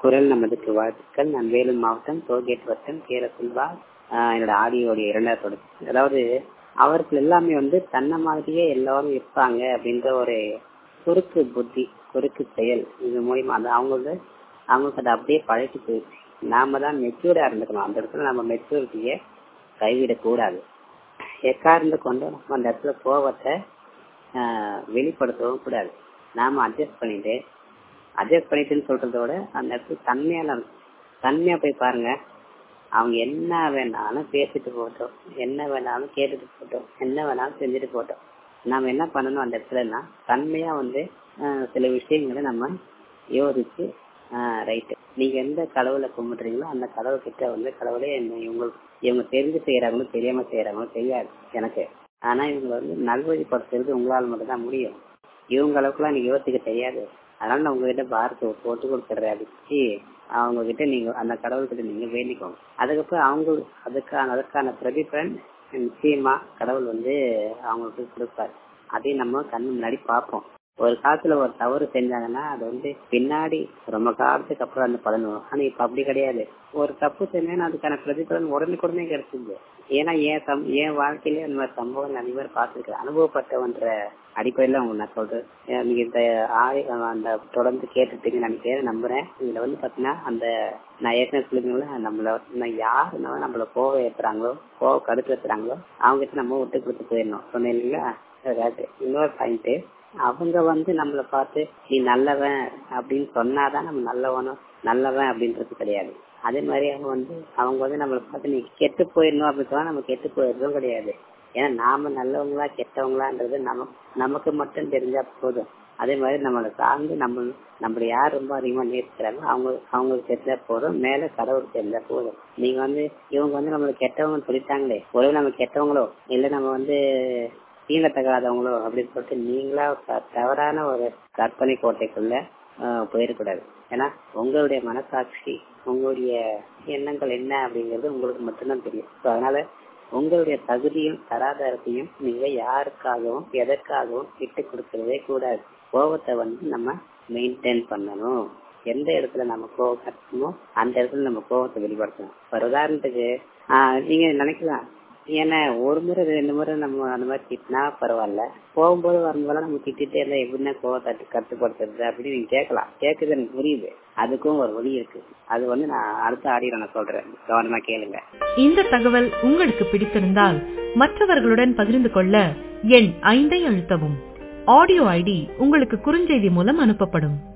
குரல் நமதுக்கு வாழ்த்துக்கள் நான் வேலூர் மாவட்டம் டோல்கேட் வட்டம் கேரசுல்வா என்னோட ஆடியோடைய இரண்டாவது தொடர்ச்சி அதாவது அவர்கள் எல்லாமே வந்து தன்னை மாதிரியே எல்லாரும் இருப்பாங்க அப்படின்ற ஒரு குறுக்கு புத்தி குறுக்கு செயல் இது மூலியமா அது அவங்களுக்கு அவங்களுக்கு அதை அப்படியே பழக்கி போயிடுச்சு நாம தான் மெச்சூர்டா இருந்துக்கணும் அந்த இடத்துல நம்ம மெச்சூரிட்டியை கைவிடக்கூடாது எக்கார்ந்து கொண்டு நம்ம அந்த இடத்துல கோபத்தை வெளிப்படுத்தவும் கூடாது நாம அட்ஜஸ்ட் பண்ணிட்டு அட்ஜஸ்ட் பண்ணிட்டுன்னு சொல்றத விட அந்த இடத்துல தன்மையான தன்மையா போய் பாருங்க அவங்க என்ன வேணாலும் பேசிட்டு போட்டோம் என்ன வேணாலும் கேட்டுட்டு போட்டோம் என்ன வேணாலும் செஞ்சுட்டு போட்டோம் நாம என்ன பண்ணணும் அந்த இடத்துலன்னா தன்மையா வந்து சில விஷயங்களை நம்ம யோசிச்சு ரைட்டு நீங்க எந்த கடவுளை கும்பிடுறீங்களோ அந்த கடவுள் கிட்ட வந்து கடவுளே இவங்க இவங்க தெரிஞ்சு செய்யறாங்களோ தெரியாம செய்யறாங்களோ தெரியாது எனக்கு ஆனா இவங்க வந்து நல்வழிப்படுத்துறது உங்களால் மட்டும் தான் முடியும் இவங்க அளவுக்குலாம் நீங்க யோசிக்க தெரியாது அதனால நான் உங்ககிட்ட பாரத்தை போட்டு கொடுத்துட்றேன் அடிச்சு அவங்க கிட்ட நீங்க அந்த கடவுள் கிட்ட நீங்க வேண்டிக்கோங்க அதுக்கப்புறம் அவங்க அதுக்கான அதற்கான பிரதிபலன் நிச்சயமா கடவுள் வந்து அவங்களுக்கு கொடுப்பாரு அதையும் நம்ம கண்ணு முன்னாடி பார்ப்போம் ஒரு காலத்துல ஒரு தவறு செஞ்சாங்கன்னா அது வந்து பின்னாடி ரொம்ப காலத்துக்கு அப்புறம் அந்த பலன் வரும் ஆனா இப்ப அப்படி கிடையாது ஒரு தப்பு செஞ்சா அதுக்கான பிரதிபலன் உடனுக்குடனே கிடைச்சிது ஏன்னா என் சம் என் வாழ்க்கையில இந்த மாதிரி சம்பவம் நிறைய பேர் பார்த்துருக்கேன் அனுபவப்பட்டவன்ற அடிப்படையில அவங்க நான் சொல்றேன் நீங்க இந்த ஆய் அந்த தொடர்ந்து கேட்டுட்டீங்க நினைக்கிறேன் நம்புறேன் இதுல வந்து பாத்தீங்கன்னா அந்த நான் ஏற்கனவே சொல்லுங்களா நம்மள யார் நம்மள கோவம் ஏத்துறாங்களோ கோவ கடுப்பு ஏத்துறாங்களோ அவங்க கிட்ட நம்ம விட்டு கொடுத்து போயிடணும் சொன்னேன் இல்லைங்களா அதாவது இன்னொரு பாயிண்ட் அவங்க வந்து நம்மள பார்த்து நீ நல்லவன் அப்படின்னு சொன்னாதான் நம்ம நல்லவனும் நல்லவன் அப்படின்றது கிடையாது அதே மாதிரி அவங்க வந்து அவங்க வந்து நம்மளை பார்த்து நீ கெட்டு போயிடணும் அப்படின்னு சொன்னா நம்ம கெட்டு போயிடுறதும் கிடையாது ஏன்னா நாம நல்லவங்களா கெட்டவங்களான்றது நம்ம நமக்கு மட்டும் தெரிஞ்சா போதும் அதே மாதிரி நம்மளை சார்ந்து நம்ம நம்மள யார் ரொம்ப அதிகமா நேசிக்கிறாங்க அவங்க அவங்களுக்கு தெரிஞ்சா போதும் மேல கடவுள் தெரிஞ்சா போதும் நீங்க வந்து இவங்க வந்து நம்மளுக்கு கெட்டவங்க சொல்லிட்டாங்களே ஒருவேளை நம்ம கெட்டவங்களோ இல்ல நம்ம வந்து தீண்டத்தகாதவங்களோ அப்படின்னு சொல்லிட்டு நீங்களா தவறான ஒரு கற்பனை கோட்டைக்குள்ள போயிடக்கூடாது ஏன்னா உங்களுடைய மனசாட்சி உங்களுடைய எண்ணங்கள் என்ன அப்படிங்கிறது உங்களுக்கு மட்டும்தான் தெரியும் அதனால உங்களுடைய தகுதியும் தராதரத்தையும் நீங்க யாருக்காகவும் எதற்காகவும் விட்டு கொடுக்கறதே கூடாது கோபத்தை வந்து நம்ம மெயின்டைன் பண்ணணும் எந்த இடத்துல நம்ம கோவம் கட்டணுமோ அந்த இடத்துல நம்ம கோபத்தை வெளிப்படுத்தணும் ஒரு உதாரணத்துக்கு நீங்க நினைக்கலாம் ஏன்னா ஒரு முறை ரெண்டு முறை நம்ம அந்த மாதிரி திட்டினா பரவாயில்ல போகும்போது வரும்போது நம்ம திட்டிட்டே இருந்தா எப்படின்னா கோவத்தை கட்டுப்படுத்துறது அப்படின்னு நீங்க கேட்கலாம் கேட்குறது எனக்கு புரியுது அதுக்கும் ஒரு வழி இருக்கு அது வந்து நான் அடுத்த ஆடியோ நான் சொல்றேன் கவனமா கேளுங்க இந்த தகவல் உங்களுக்கு பிடித்திருந்தால் மற்றவர்களுடன் பகிர்ந்து கொள்ள எண் ஐந்தை அழுத்தவும் ஆடியோ ஐடி உங்களுக்கு குறுஞ்செய்தி மூலம் அனுப்பப்படும்